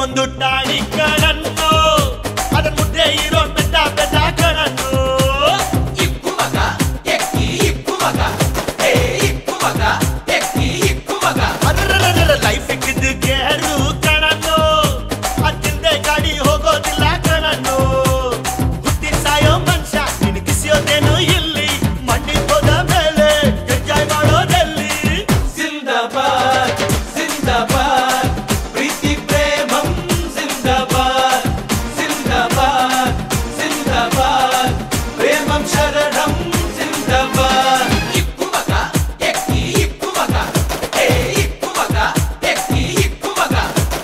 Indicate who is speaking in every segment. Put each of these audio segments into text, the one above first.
Speaker 1: ಒಂದು ಟಾಣಿ ಕಣನ್ನು ಅದನ್ ಮುದ್ದೆ ಇರೋ ಬೆಟ್ಟ ಬೆಟ್ಟ ಕಣನ್ನು
Speaker 2: ಇಕ್ಕು ಮಗ ಎಕ್ಕಿ ಇಕ್ಕು ಮಗ ಹೇ ಇಕ್ಕು ಮಗ ಎಕ್ಕಿ ಇಕ್ಕು ಮಗ
Speaker 1: ಅದರ ಲೈಫ್ ಇಕ್ಕಿದ್ದು ಗೇರು ಕಣನ್ನು ಅತ್ತಿಂದೆ ಗಾಡಿ ಹೋಗೋದಿಲ್ಲ ಕಣನ್ನು ಹುಟ್ಟಿ ಸಾಯೋ ಮನುಷ್ಯ ನಿನ್ ಕಿಸಿಯೋದೇನು ಇಲ್ಲಿ ಮಂಡಿ ಹೋದ ಮೇಲೆ ಎಂಜಾಯ್ ಮಾಡೋದೆಲ್ಲಿ
Speaker 2: ಜಿಂದಾಬಾದ್ ಜಿಂದಾಬಾದ್ ಪ್ರೀತಿ ಪ್ರೇಮಂ ಜಿಂದಾಬಾದ್ ಜಿಂದಾಬಾದ್ ಜಿಂದಾಬಾದ್ ಪ್ರೇಮಂ ಶರಣಂ ಜಿಂದಾಬಾದ್ ಇಕ್ಕು ಮಗ ಎಕ್ಕಿ ಇಕ್ಕು ಮಗ ಹೇ ಇಕ್ಕು ಮಗ ಎಕ್ಕಿ ಇಕ್ಕು ಮಗ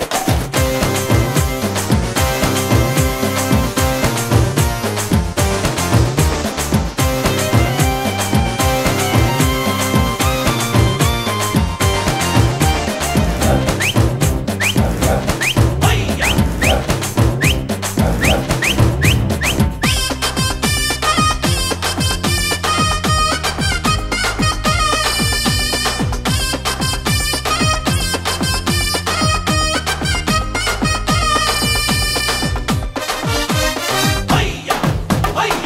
Speaker 2: ಹಯ್ಯ ಹಯ್ಯ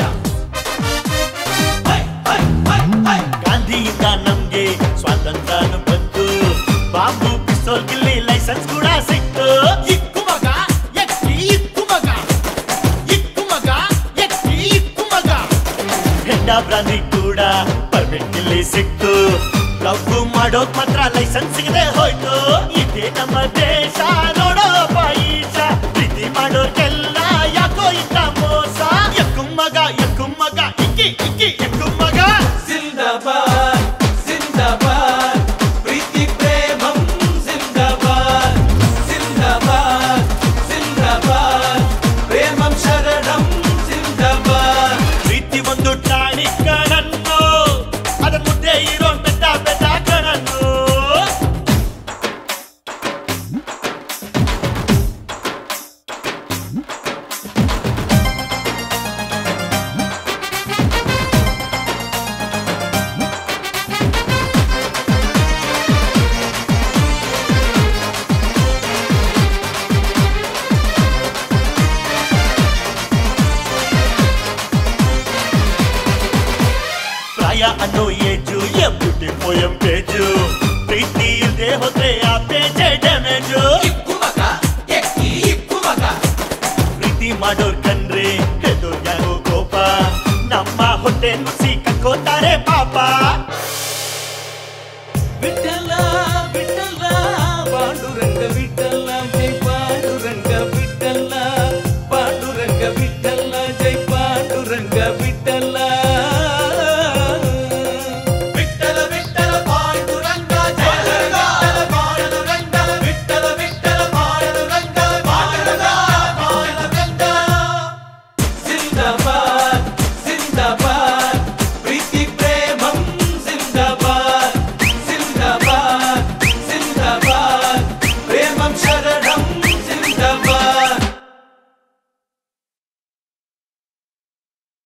Speaker 2: ಹೈ ಹೈ ಹೈ ಹೈ
Speaker 1: ಗಾಂಧಿಯಿಂದ ನಮ್ಗೆ ಸ್ವಾತಂತ್ರ್ಯನು ಬಂತು ಬಾಂಬು ಪಿಸ್ತೂಲ್ ಗಿಲ್ಲಿ ಲೈಸೆನ್ಸ್ ಕೂಡ ಸಿಕ್ತು ಇಕ್ಕು ಮಗ ಎಕ್ಕಿ ಇಕ್ಕು ಮಗ ಇಕ್ಕು ಮಗ ಎಕ್ಕಿ ಇಕ್ಕು ಮಗ ಹೆಂಡ ಬ್ರಾಂದಿ ಕೂಡ ಪರ್ಮಿಟ್ ಇಲ್ಲಿ ಸಿಕ್ತು ಲವ್ ಮಾಡೋಕ್ ಮಾತ್ರ ಲೈಸೆನ್ಸ್ ಸಿಗದೆ ಹೋಯ್ತು ಇದೇ ನಮ್ಮ ದೇಶ ನೋಡೋ ಪೈಸ ಪ್ರೀತಿ ಮಾಡೋರ್ಗೆಲ್ಲ ಯಾಕೋ ಇಂತ ಮೋಸ ಎಕ್ಕು ಮಗ ಎಕ್ಕು ಮಗ ಇಕ್ಕಿ ಇಕ್ಕಿ ಎಕ್ಕು ಮಗ
Speaker 2: ಜಿಂದಾಬಾದ್ ಜಿಂದಾಬಾದ್ ಪ್ರೀತಿ ಪ್ರೇಮಂ ಜಿಂದಾಬಾದ್ ಜಿಂದಾಬಾದ್ ಜಿಂದಾಬಾದ್ ಪ್ರೇಮಂ ಶರಣಂ ಜಿಂದಾಬಾದ್
Speaker 1: ಪ್ರೀತಿ ಒಂದು ಟಾಣಿ ಕಣನ್ನು ಅದರ ಮುದ್ದೆ ಇರೋ ಬೆಟ್ಟ ಬೆಟ್ಟ ಕಣನ್ನು ಪ್ರಾಯ ಅನ್ನೋ ಏಜು ಎಂ ಬ್ಯೂಟಿ ಪೋಯಂ